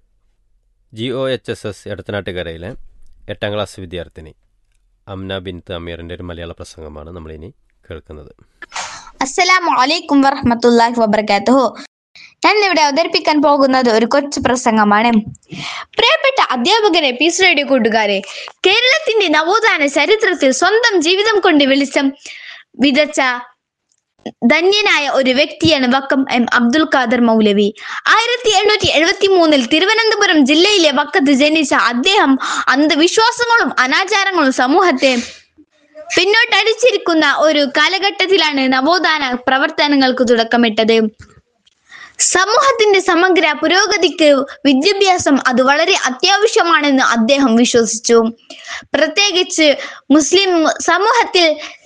G O H S S എടത്തനാട്ടുകരയിലെ എട്ടാം ക്ലാസ് വിദ്യാർത്ഥിനി അംന ബിൻത്ത് അമീറിൻ്റെ ഒരു മലയാള പ്രസംഗമാണ് നമ്മളിനി കേൾക്കുന്നത് അസ്സലാമു അലൈക്കും വറഹ്മത്തുള്ളാഹി വബർക്കാത്തുഹു ഞാൻ ഇവിടെ അവതരിപ്പിക്കാൻ പോകുന്നത് ഒരു കൊച്ചു പ്രസംഗമാണ് പ്രിയപ്പെട്ട അധ്യാപകരെ പീസ് റേഡിയോ കൂട്ടുകാരെ കേരളത്തിന്റെ നവോത്ഥാന ചരിത്രത്തിൽ സ്വന്തം ജീവിതം കൊണ്ട് വെളിച്ചം വിതച്ച ധന്യനായ ഒരു വ്യക്തിയാണ് വക്കം എം അബ്ദുൽ ഖാദർ മൗലവി ആയിരത്തി എണ്ണൂറ്റി എഴുപത്തി മൂന്നിൽ തിരുവനന്തപുരം ജില്ലയിലെ വക്കത്ത് ജനിച്ച അദ്ദേഹം അന്ധവിശ്വാസങ്ങളും അനാചാരങ്ങളും സമൂഹത്തെ പിന്നോട്ടടിച്ചിരിക്കുന്ന ഒരു കാലഘട്ടത്തിലാണ് നവോത്ഥാന പ്രവർത്തനങ്ങൾക്ക് തുടക്കമിട്ടത് സമൂഹത്തിന്റെ സമഗ്ര പുരോഗതിക്ക് വിദ്യാഭ്യാസം അത് വളരെ അത്യാവശ്യമാണെന്ന് അദ്ദേഹം വിശ്വസിച്ചു പ്രത്യേകിച്ച് മുസ്ലിം സമൂഹത്തിൽ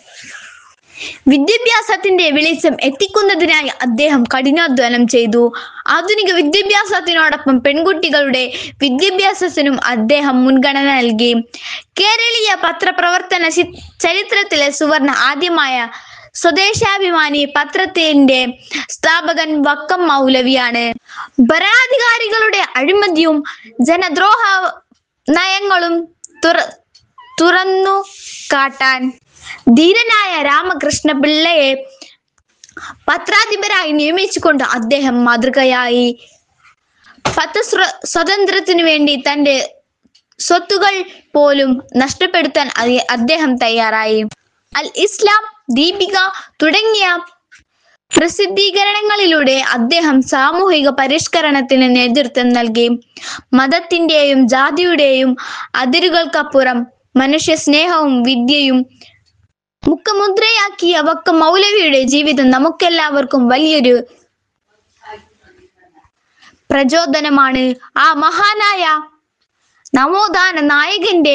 വിദ്യാഭ്യാസത്തിന്റെ വെളിച്ചം എത്തിക്കുന്നതിനായി അദ്ദേഹം കഠിനാധ്വാനം ചെയ്തു ആധുനിക വിദ്യാഭ്യാസത്തിനോടൊപ്പം പെൺകുട്ടികളുടെ വിദ്യാഭ്യാസത്തിനും അദ്ദേഹം മുൻഗണന നൽകി കേരളീയ പത്രപ്രവർത്തന ചി- ചരിത്രത്തിലെ സുവർണ ആദ്യമായ സ്വദേശാഭിമാനി പത്രത്തിന്റെ സ്ഥാപകൻ വക്കം മൗലവിയാണ് ഭരണാധികാരികളുടെ അഴിമതിയും ജനദ്രോഹ നയങ്ങളും തുറ തുറന്നു കാട്ടാൻ ധീരനായ രാമകൃഷ്ണ പിള്ളയെ പത്രാധിപരായി നിയമിച്ചുകൊണ്ട് അദ്ദേഹം മാതൃകയായി പത്ര സ്വതന്ത്രത്തിനു വേണ്ടി തന്റെ സ്വത്തുകൾ പോലും നഷ്ടപ്പെടുത്താൻ അതി- അദ്ദേഹം തയ്യാറായി അൽ ഇസ്ലാം ദീപിക തുടങ്ങിയ പ്രസിദ്ധീകരണങ്ങളിലൂടെ അദ്ദേഹം സാമൂഹിക പരിഷ്കരണത്തിന് നേതൃത്വം നൽകി മതത്തിന്റെയും ജാതിയുടെയും അതിരുകൾക്കപ്പുറം മനുഷ്യ സ്നേഹവും വിദ്യയും മുഖമുദ്രയാക്കിയ വക്ക മൗലവിയുടെ ജീവിതം നമുക്കെല്ലാവർക്കും വലിയൊരു പ്രചോദനമാണ് ആ മഹാനായ നവോത്ഥാന നായകന്റെ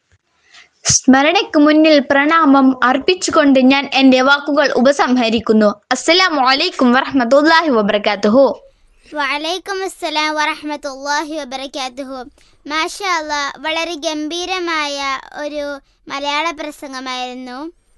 സ്മരണയ്ക്ക് മുന്നിൽ പ്രണാമം അർപ്പിച്ചുകൊണ്ട് ഞാൻ എന്റെ വാക്കുകൾ ഉപസംഹരിക്കുന്നു അസ്സലാമു അലൈക്കും വറഹ്മത്തുള്ളാഹി വബർക്കാത്തുഹു വലൈക്കും അസ്സലാം വറഹമത്തല്ലാഹി വബർക്കാത്തുഹു മാഷാ അല്ലാ വളരെ ഗംഭീരമായ ഒരു മലയാള പ്രസംഗമായിരുന്നു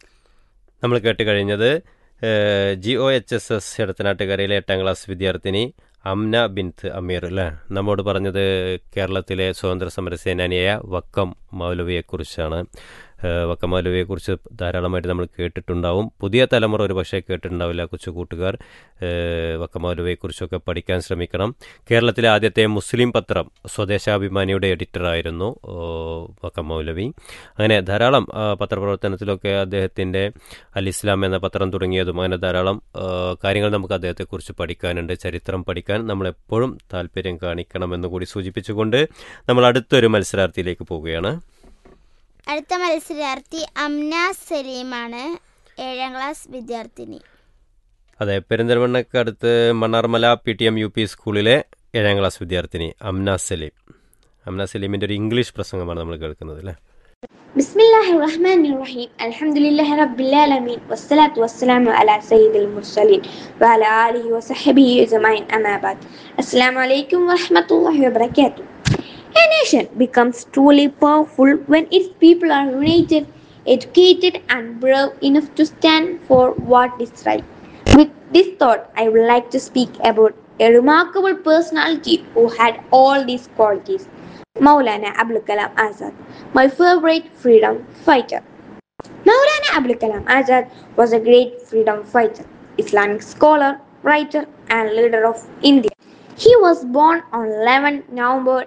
നമ്മൾ കേട്ട് കഴിഞ്ഞത് ഏഹ്, G O H S S എടത്തനാട്ടുകരയിലെ എട്ടാം ക്ലാസ് വിദ്യാർത്ഥിനി അംന ബിൻത്ത് അമീർ അല്ലേ നമ്മോട് പറഞ്ഞത് കേരളത്തിലെ സ്വാതന്ത്ര്യ സമര സേനാനിയായ വക്കം മൗലവിയെക്കുറിച്ചാണ് ഏഹ്, വക്കം മൗലവിയെക്കുറിച്ച് ധാരാളമായിട്ട് നമ്മൾ കേട്ടിട്ടുണ്ടാവും പുതിയ തലമുറ ഒരു പക്ഷേ കേട്ടിട്ടുണ്ടാവില്ല കൊച്ചു കൂട്ടുകാർ ഏഹ്, വക്കം മൗലവിയെക്കുറിച്ചൊക്കെ പഠിക്കാൻ ശ്രമിക്കണം കേരളത്തിലെ ആദ്യത്തെ മുസ്ലിം പത്രം സ്വദേശാഭിമാനിയുടെ എഡിറ്ററായിരുന്നു ഓ, വക്കം മൗലവി അങ്ങനെ ധാരാളം ആ, പത്രപ്രവർത്തനത്തിലൊക്കെ അദ്ദേഹത്തിൻ്റെ അൽ ഇസ്ലാം എന്ന പത്രം തുടങ്ങിയതും അങ്ങനെ ധാരാളം ആ, കാര്യങ്ങൾ നമുക്ക് അദ്ദേഹത്തെക്കുറിച്ച് പഠിക്കാനുണ്ട് ചരിത്രം പഠിക്കാൻ നമ്മളെപ്പോഴും താല്പര്യം കാണിക്കണമെന്ന് കൂടി സൂചിപ്പിച്ചുകൊണ്ട് നമ്മൾ അടുത്തൊരു മത്സരാർത്ഥിയിലേക്ക് പോവുകയാണ് അടുത്ത മത്സരാർത്ഥി അംന സലീമാണ് ഏഴാം ക്ലാസ് വിദ്യാർത്ഥിനി അതെ പെരിന്തൽമണ്ണക്ക് അടുത്ത് Mannarmala P T M U P school ഏഴാം ക്ലാസ് വിദ്യാർത്ഥിനി അംന സലീം അംന സലീമിൻ്റെ ഒരു ഇംഗ്ലീഷ് പ്രസംഗമാണ് നമ്മൾ കേൾക്കുന്നത് അല്ലേ بسم الله الرحمن الرحيم الحمد لله رب العالمين والصلاة والسلام على سيد المرسلين وعلى آله وصحبه أجمعين أما بعد السلام عليكم ورحمة الله وبركاته A nation becomes truly powerful when its people are united, educated and brave enough to stand for what is right. With this thought, I would like to speak about a remarkable personality who had all these qualities. Maulana Abdul Kalam Azad, my favorite freedom fighter. Maulana Abdul Kalam Azad was a great freedom fighter, Islamic scholar, writer, and leader of India. He was born on 11 November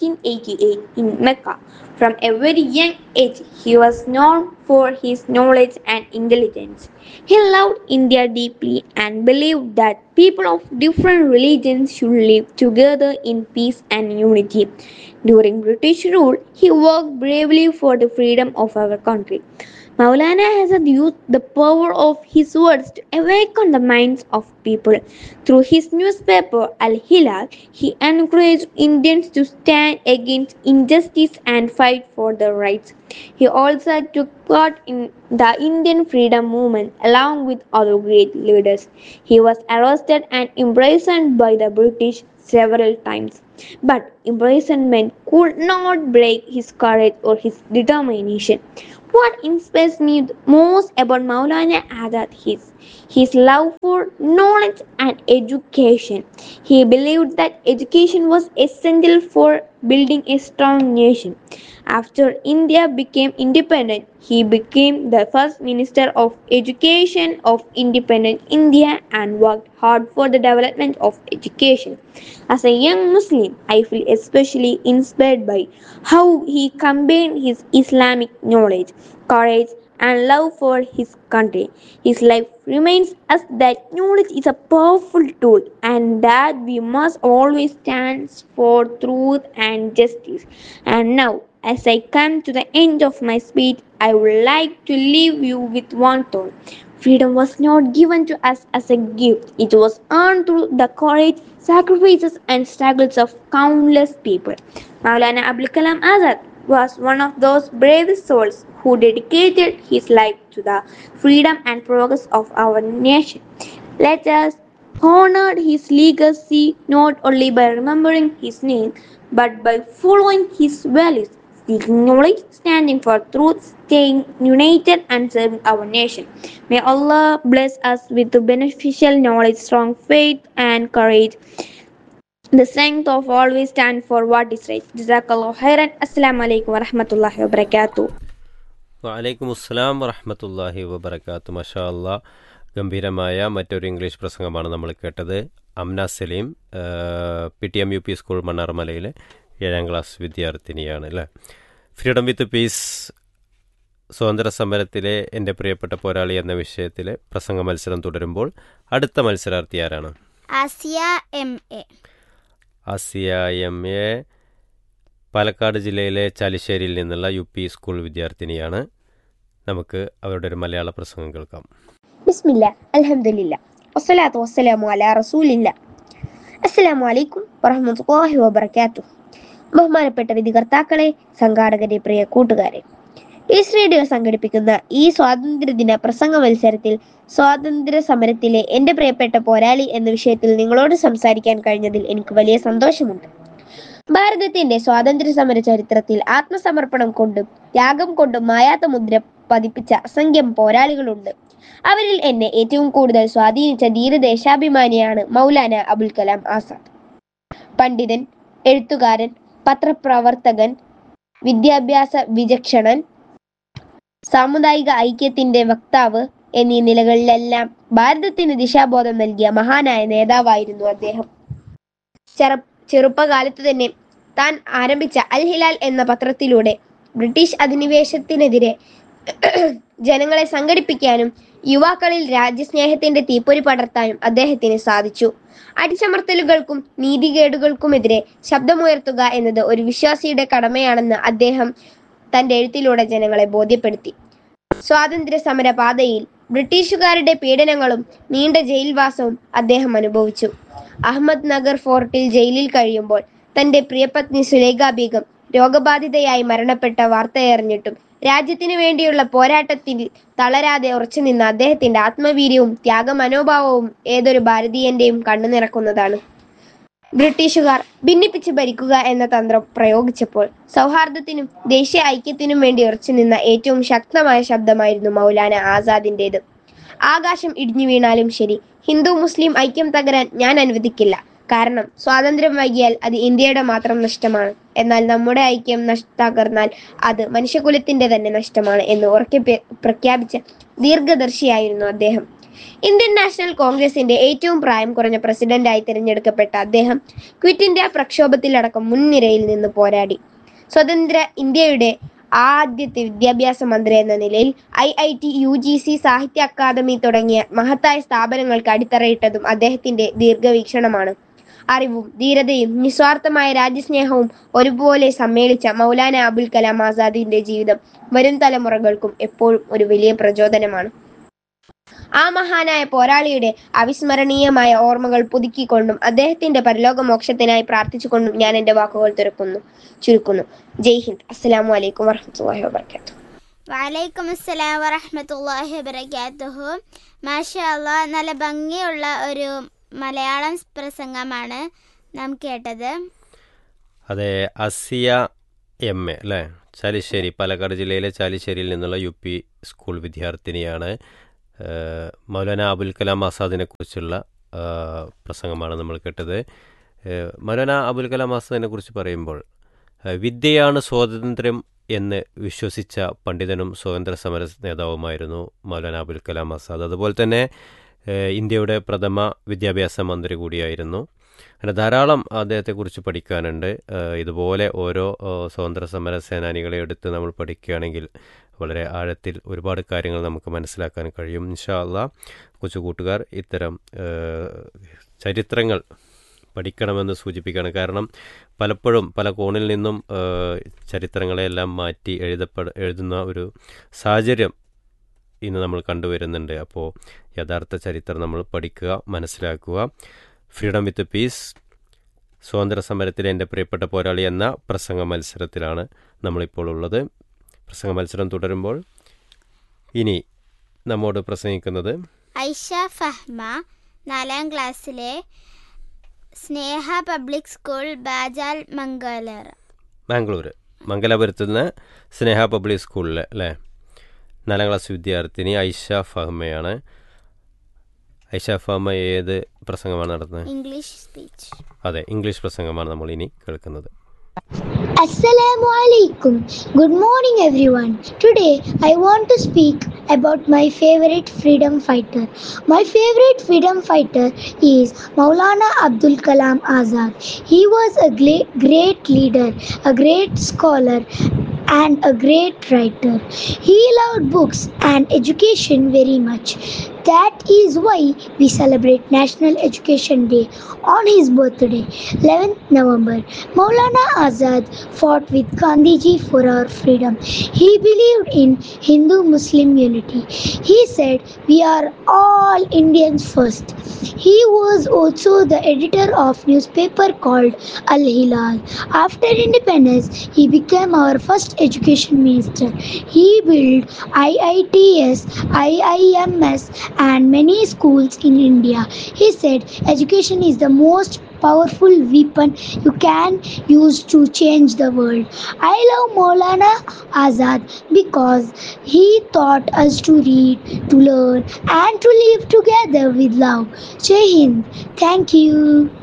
1888 in Mecca. From a very young age, he was known for his knowledge and intelligence. He loved India deeply and believed that people of different religions should live together in peace and unity. During British rule, he worked bravely for the freedom of our country. Maulana has used the power of his words to awaken the minds of people. Through his newspaper Al Hilal, he encouraged Indians to stand against injustice and fight for their rights. He also took part in the Indian freedom movement along with other great leaders. He was arrested and imprisoned by the British several times. But imprisonment could not break his courage or his determination. What inspires me most about Maulana Azad is his love for knowledge and education. He believed that education was essential for building a strong nation. After India became independent, he became the first minister of education of independent India and worked hard for the development of education. As a young Muslim, I feel especially inspired by how he combined his Islamic knowledge, courage, and love for his country. His life reminds us that knowledge is a powerful tool and that we must always stand for truth and justice. And now, as I come to the end of my speech, I would like to leave you with one thought. Freedom was not given to us as a gift, it was earned through the courage, sacrifices, and struggles of countless people. Maulana Abdul Kalam Azad was one of those brave souls who dedicated his life to the freedom and progress of our nation. Let us honor his legacy not only by remembering his name but by following his values, seeking knowledge, standing for truth, staying united, and serving our nation. May Allah bless us with the beneficial knowledge, strong faith, and courage. The strength of always stand for what is right. Jazakallah khairan. Assalamu alaikum wa rahmatullahi wa barakatuh. വലൈക്കും അസ്സലാം വറഹമത്തല്ലാഹി വബർക്കാത്തു മഷാ അല്ലാ ഗംഭീരമായ മറ്റൊരു English പ്രസംഗമാണ് നമ്മൾ കേട്ടത് Amna Salim P T M U P school മണ്ണാർമലയിലെ ഏഴാം ക്ലാസ് വിദ്യാർത്ഥിനിയാണ് അല്ലേ ഫ്രീഡം വിത്ത് പീസ് സ്വാതന്ത്ര്യ സമരത്തിലെ എൻ്റെ പ്രിയപ്പെട്ട പോരാളി എന്ന വിഷയത്തിലെ പ്രസംഗ മത്സരം തുടരുമ്പോൾ അടുത്ത മത്സരാർത്ഥി ആരാണ് Asiya M A Asiya M A Palakkad ജില്ലയിലെ ചാലിശ്ശേരിയിൽ നിന്നുള്ള യു പി സ്കൂൾ വിദ്യാർത്ഥിനിയാണ് നമുക്ക് അവരുടെ ഒരു മലയാള പ്രസംഗം കേൾക്കാം ബിസ്മില്ല അൽഹംദുലില്ല വസ്സലാത്തു വസ്സലാമു അലാ റസൂലില്ല അസ്സലാമു അലൈക്കും വറഹ്മത്തുള്ളാഹി വബറകാതുഹു ബഹുമാനപ്പെട്ട വിധികർത്താക്കളെ സംഘാടകരെ പ്രിയ കൂട്ടുകാരെ ഈസ് റേഡിയോ സംഘടിപ്പിക്കുന്ന ഈ സ്വാതന്ത്ര്യദിന പ്രസംഗ മത്സരത്തിൽ സ്വാതന്ത്ര്യ സമരത്തിലെ എന്റെ പ്രിയപ്പെട്ട പോരാളി എന്ന വിഷയത്തിൽ നിങ്ങളോട് സംസാരിക്കാൻ കഴിഞ്ഞതിൽ എനിക്ക് വലിയ സന്തോഷമുണ്ട് ഭാരതത്തിന്റെ സ്വാതന്ത്ര്യ സമര ചരിത്രത്തിൽ ആത്മസമർപ്പണം കൊണ്ടും ത്യാഗം കൊണ്ടും മായാത്ത മുദ്ര പതിപ്പിച്ച അസംഖ്യം പോരാളികളുണ്ട് അവരിൽ എന്നെ ഏറ്റവും കൂടുതൽ സ്വാധീനിച്ച ധീരദേശാഭിമാനിയാണ് മൗലാന അബുൽ കലാം ആസാദ് പണ്ഡിതൻ എഴുത്തുകാരൻ പത്രപ്രവർത്തകൻ വിദ്യാഭ്യാസ വിചക്ഷണൻ സാമുദായിക ഐക്യത്തിന്റെ വക്താവ് എന്നീ നിലകളിലെല്ലാം ഭാരതത്തിന് ദിശാബോധം നൽകിയ മഹാനായ നേതാവായിരുന്നു അദ്ദേഹം ചെറ ചെറുപ്പകാലത്ത് തന്നെ താൻ ആരംഭിച്ച അൽ ഹിലാൽ എന്ന പത്രത്തിലൂടെ ബ്രിട്ടീഷ് അധിനിവേശത്തിനെതിരെ ജനങ്ങളെ സംഘടിപ്പിക്കാനും യുവാക്കളിൽ രാജ്യസ്നേഹത്തിന്റെ തീപ്പൊരി പടർത്താനും അദ്ദേഹത്തിന് സാധിച്ചു അടിച്ചമർത്തലുകൾക്കും നീതികേടുകൾക്കുമെതിരെ ശബ്ദമുയർത്തുക എന്നത് ഒരു വിശ്വാസിയുടെ കടമയാണെന്ന് അദ്ദേഹം തന്റെ എഴുത്തിലൂടെ ജനങ്ങളെ ബോധ്യപ്പെടുത്തി സ്വാതന്ത്ര്യ സമര പാതയിൽ ബ്രിട്ടീഷുകാരുടെ പീഡനങ്ങളും നീണ്ട ജയിൽവാസവും അദ്ദേഹം അനുഭവിച്ചു അഹമ്മദ് നഗർ ഫോർട്ടിൽ ജയിലിൽ കഴിയുമ്പോൾ തന്റെ പ്രിയപത്നി സുലേഖ ബീഗം രോഗബാധിതയായി മരണപ്പെട്ട വാർത്തയറിഞ്ഞിട്ടും രാജ്യത്തിനു വേണ്ടിയുള്ള പോരാട്ടത്തിൽ തളരാതെ ഉറച്ചുനിന്ന അദ്ദേഹത്തിന്റെ ആത്മവീര്യവും ത്യാഗമനോഭാവവും ഏതൊരു ഭാരതീയന്റെയും കണ്ണു നിറക്കുന്നതാണ് ബ്രിട്ടീഷുകാർ ഭിന്നിപ്പിച്ച് ഭരിക്കുക എന്ന തന്ത്രം പ്രയോഗിച്ചപ്പോൾ സൗഹാർദ്ദത്തിനും ദേശീയ ഐക്യത്തിനും വേണ്ടി ഉറച്ചുനിന്ന ഏറ്റവും ശക്തമായ ശബ്ദമായിരുന്നു മൗലാന ആസാദിന്റേത് ആകാശം ഇടിഞ്ഞു വീണാലും ശരി ഹിന്ദു മുസ്ലിം ഐക്യം തകരാൻ ഞാൻ അനുവദിക്കില്ല കാരണം സ്വാതന്ത്ര്യം വൈകിയാൽ അത് ഇന്ത്യയുടെ മാത്രം നഷ്ടമാണ് എന്നാൽ നമ്മുടെ ഐക്യം നഷ് തകർന്നാൽ അത് മനുഷ്യകുലത്തിന്റെ തന്നെ നഷ്ടമാണ് എന്ന് ഉറക്കെ പെ- പ്രഖ്യാപിച്ച ദീർഘദർശിയായിരുന്നു അദ്ദേഹം ഇന്ത്യൻ നാഷണൽ കോൺഗ്രസിന്റെ ഏറ്റവും പ്രായം കുറഞ്ഞ പ്രസിഡന്റായി തിരഞ്ഞെടുക്കപ്പെട്ട അദ്ദേഹം ക്വിറ്റ് ഇന്ത്യ പ്രക്ഷോഭത്തിലടക്കം മുൻനിരയിൽ നിന്ന് പോരാടി സ്വതന്ത്ര ഇന്ത്യയുടെ ആദ്യത്തെ വിദ്യാഭ്യാസ മന്ത്രി എന്ന നിലയിൽ I I T U G C Sahitya Akademi തുടങ്ങിയ മഹത്തായ സ്ഥാപനങ്ങൾക്ക് അടിത്തറയിട്ടതും അദ്ദേഹത്തിന്റെ ദീർഘവീക്ഷണമാണ് അറിവും ധീരതയും നിസ്വാർത്ഥമായ രാജ്യസ്നേഹവും ഒരുപോലെ സമ്മേളിച്ച മൗലാന അബുൽ കലാം ആസാദിന്റെ ജീവിതം വരും തലമുറകൾക്കും എപ്പോഴും ഒരു വലിയ പ്രചോദനമാണ് ആ മഹാനായ പോരാളിയുടെ അവിസ്മരണീയമായ ഓർമ്മകൾ പുതുക്കിക്കൊണ്ടും അദ്ദേഹത്തിന്റെ പരലോക മോക്ഷത്തിനായി പ്രാർത്ഥിച്ചുകൊണ്ടും ഞാൻ എന്റെ വാക്കുകൾ തുറക്കുന്നു ചുരുക്കുന്നു ജയ് ഹിന്ദ് അസ്സലാമു അലൈക്കും വറഹ്മത്തുള്ളാഹി വബറകാതുഹു വലൈക്കും അസ്സലാം വറഹമത്തല്ലാഹി വബർക്കാത്തുഹു മാഷാ അല്ലാ നല്ല ഭംഗിയുള്ള ഒരു മലയാളം പ്രസംഗമാണ് നാം കേട്ടത് അതെ അസിയ എം എ അല്ലേ ചാലിശ്ശേരി പാലക്കാട് ജില്ലയിലെ ചാലിശ്ശേരിയിൽ നിന്നുള്ള യു പി സ്കൂൾ വിദ്യാർത്ഥിനിയാണ് ഏഹ്, മൗലാന അബുൽ കലാം ആസാദിനെ കുറിച്ചുള്ള പ്രസംഗമാണ് നമ്മൾ കേട്ടത് ഏഹ്, മൗലാന അബുൽ കലാം ആസാദിനെ കുറിച്ച് പറയുമ്പോൾ ഏഹ്, വിദ്യയാണ് സ്വാതന്ത്ര്യം എന്ന് വിശ്വസിച്ച പണ്ഡിതനും സ്വാതന്ത്ര്യ സമര നേതാവുമായിരുന്നു മൗലാന അബുൽ കലാം ആസാദ് അതുപോലെ തന്നെ ഏഹ്, ഇന്ത്യയുടെ പ്രഥമ വിദ്യാഭ്യാസ മന്ത്രി കൂടിയായിരുന്നു അങ്ങനെ ധാരാളം അദ്ദേഹത്തെക്കുറിച്ച് പഠിക്കാനുണ്ട് ഏഹ് ഇതുപോലെ ഓരോ ഏഹ് സ്വാതന്ത്ര്യ സമര സേനാനികളെ എടുത്ത് നമ്മൾ പഠിക്കുകയാണെങ്കിൽ വളരെ ആഴത്തിൽ ഒരുപാട് കാര്യങ്ങൾ നമുക്ക് മനസ്സിലാക്കാൻ കഴിയും ഇൻഷാ അള്ളാ കൊച്ചു കൂട്ടുകാർ ഇത്തരം ഏഹ് ചരിത്രങ്ങൾ പഠിക്കണമെന്ന് സൂചിപ്പിക്കുകയാണ് കാരണം പലപ്പോഴും പല കോണിൽ നിന്നും ഏഹ് ചരിത്രങ്ങളെല്ലാം മാറ്റി എഴുതപ്പെട എഴുതുന്ന ഒരു സാഹചര്യം ഇന്ന് നമ്മൾ കണ്ടുവരുന്നുണ്ട് അപ്പോൾ യഥാർത്ഥ ചരിത്രം നമ്മൾ പഠിക്കുക മനസ്സിലാക്കുക ഫ്രീഡം വിത്ത് പീസ് സ്വാതന്ത്ര്യ സമരത്തിലെ എൻ്റെ പ്രിയപ്പെട്ട പോരാളി എന്ന പ്രസംഗ മത്സരത്തിലാണ് നമ്മളിപ്പോൾ ഉള്ളത് പ്രസംഗ മത്സരം തുടരുമ്പോൾ ഇനി നമ്മോട് പ്രസംഗിക്കുന്നത് ഐഷ ഫഹ്മ നാലാം ക്ലാസ്സിലെ സ്നേഹ പബ്ലിക് സ്കൂൾ ബാജാൽ മംഗലർ ബാംഗ്ലൂർ മംഗലാപുരത്ത് നിന്ന് സ്നേഹ പബ്ലിക് സ്കൂളിലെ അല്ലേ നാലാം ക്ലാസ് വിദ്യാർത്ഥിനി ഐഷ ഫഹ്മയാണ് ഐഷ ഫഹ്മ ഏത് പ്രസംഗമാണ് നടത്തുന്നത് ഇംഗ്ലീഷ് സ്പീച്ച് അതെ ഇംഗ്ലീഷ് പ്രസംഗമാണ് നമ്മൾ ഇനി കേൾക്കുന്നത് Assalamu alaikum. Good morning, everyone. Today, I want to speak about my favorite freedom fighter. My favorite freedom fighter is Maulana Abdul Kalam Azad. He was a gla- great leader, a great scholar, and a great writer. He loved books and education very much. That is why we celebrate National Education Day on his birthday, 11th November. Maulana Azad fought with Gandhiji for our freedom. He believed in Hindu Muslim unity. He said, We are all Indians first. He was also the editor of newspaper called Al Hilal. After independence, he became our first education minister. He built IITS, IIMS, and many schools in India. He said education is the most powerful weapon you can use to change the world. I love Maulana Azad because he taught us to read, to learn, and to live together with love. Jai Hind. Thank you.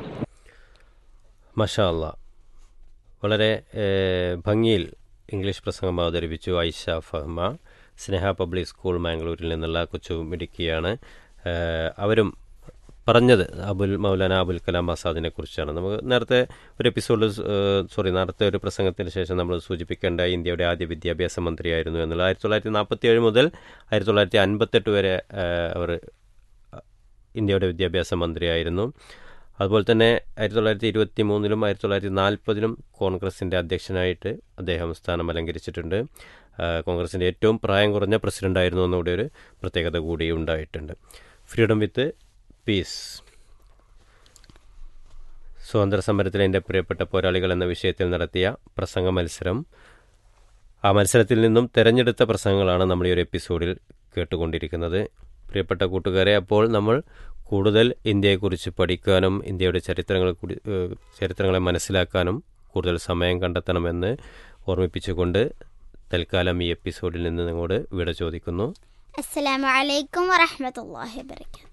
മഷാ അല്ല വളരെ ഏഹ്, ഭംഗിയിൽ English പ്രസംഗം അവതരിപ്പിച്ചു Aisha Fahma Sneha public school മാംഗ്ലൂരിൽ നിന്നുള്ള കൊച്ചു മിടുക്കിയാണ് ഏഹ്, അവരും പറഞ്ഞത് അബുൽ മൗലാന അബുൽ കലാം ആസാദിനെ കുറിച്ചാണ് നമുക്ക് നേരത്തെ ഒരു എപ്പിസോഡിൽ സോറി നേരത്തെ ഒരു പ്രസംഗത്തിന് ശേഷം നമ്മൾ സൂചിപ്പിക്കേണ്ട ഇന്ത്യയുടെ ആദ്യ വിദ്യാഭ്യാസ മന്ത്രിയായിരുന്നു എന്നുള്ള ആയിരത്തി തൊള്ളായിരത്തി നാൽപ്പത്തി ഏഴ് മുതൽ ആയിരത്തി തൊള്ളായിരത്തി അൻപത്തെട്ട് വരെ ഏഹ്, അവർ ഇന്ത്യയുടെ വിദ്യാഭ്യാസ മന്ത്രിയായിരുന്നു അതുപോലെ തന്നെ ആയിരത്തി തൊള്ളായിരത്തി ഇരുപത്തി മൂന്നിലും ആയിരത്തി തൊള്ളായിരത്തി നാൽപ്പതിലും കോൺഗ്രസിൻ്റെ അധ്യക്ഷനായിട്ട് അദ്ദേഹം സ്ഥാനം അലങ്കരിച്ചിട്ടുണ്ട് ആ, കോൺഗ്രസിൻ്റെ ഏറ്റവും പ്രായം കുറഞ്ഞ പ്രസിഡൻ്റായിരുന്നു എന്നുകൂടി ഒരു പ്രത്യേകത കൂടി ഉണ്ടായിട്ടുണ്ട് ഫ്രീഡം വിത്ത് പീസ് സ്വാതന്ത്ര്യ സമരത്തിലെ എൻ്റെ പ്രിയപ്പെട്ട പോരാളികൾ എന്ന വിഷയത്തിൽ നടത്തിയ പ്രസംഗ മത്സരം ആ മത്സരത്തിൽ നിന്നും തിരഞ്ഞെടുത്ത പ്രസംഗങ്ങളാണ് നമ്മൾ ഈ ഒരു എപ്പിസോഡിൽ കേട്ടുകൊണ്ടിരിക്കുന്നത് പ്രിയപ്പെട്ട കൂട്ടുകാരെ അപ്പോൾ നമ്മൾ കൂടുതൽ ഇന്ത്യയെക്കുറിച്ച് പഠിക്കാനും ഇന്ത്യയുടെ ചരിത്രങ്ങളെ കൂടി ഏഹ് ചരിത്രങ്ങളെ മനസ്സിലാക്കാനും കൂടുതൽ സമയം കണ്ടെത്തണമെന്ന് ഓർമ്മിപ്പിച്ചുകൊണ്ട് തൽക്കാലം ഈ എപ്പിസോഡിൽ നിന്ന് നിങ്ങളോട് വിട ചോദിക്കുന്നു അസ്സലാമു അലൈക്കും വറഹ്മത്തുള്ളാഹി വബറകാതുഹു